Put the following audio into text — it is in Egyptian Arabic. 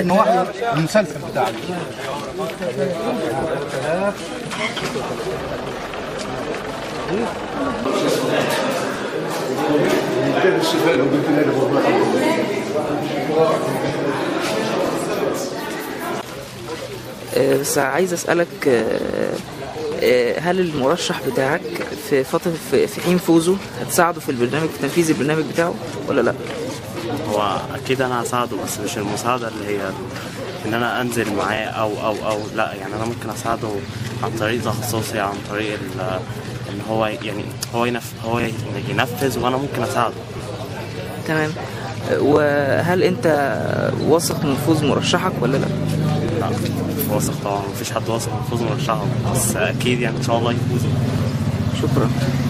نواحي المسلسل بتاعك آه، بس عايز اسالك آه، آه، هل المرشح بتاعك في فتره في في حين فوزه هتساعده في البرنامج في تنفيذ البرنامج بتاعه ولا لا؟ هو اكيد انا هساعده بس مش المساعده اللي هي ان انا انزل معاه او او او لا يعني انا ممكن اساعده عن طريق تخصصي عن طريق ال- ان هو يعني هو ينف هو ينفذ وانا ممكن اساعده تمام آه، وهل انت واثق من فوز مرشحك ولا لا؟ لا واثق طبعا مفيش حد واثق من فوز مرشحه بس اكيد يعني ان شاء الله يفوز شكرا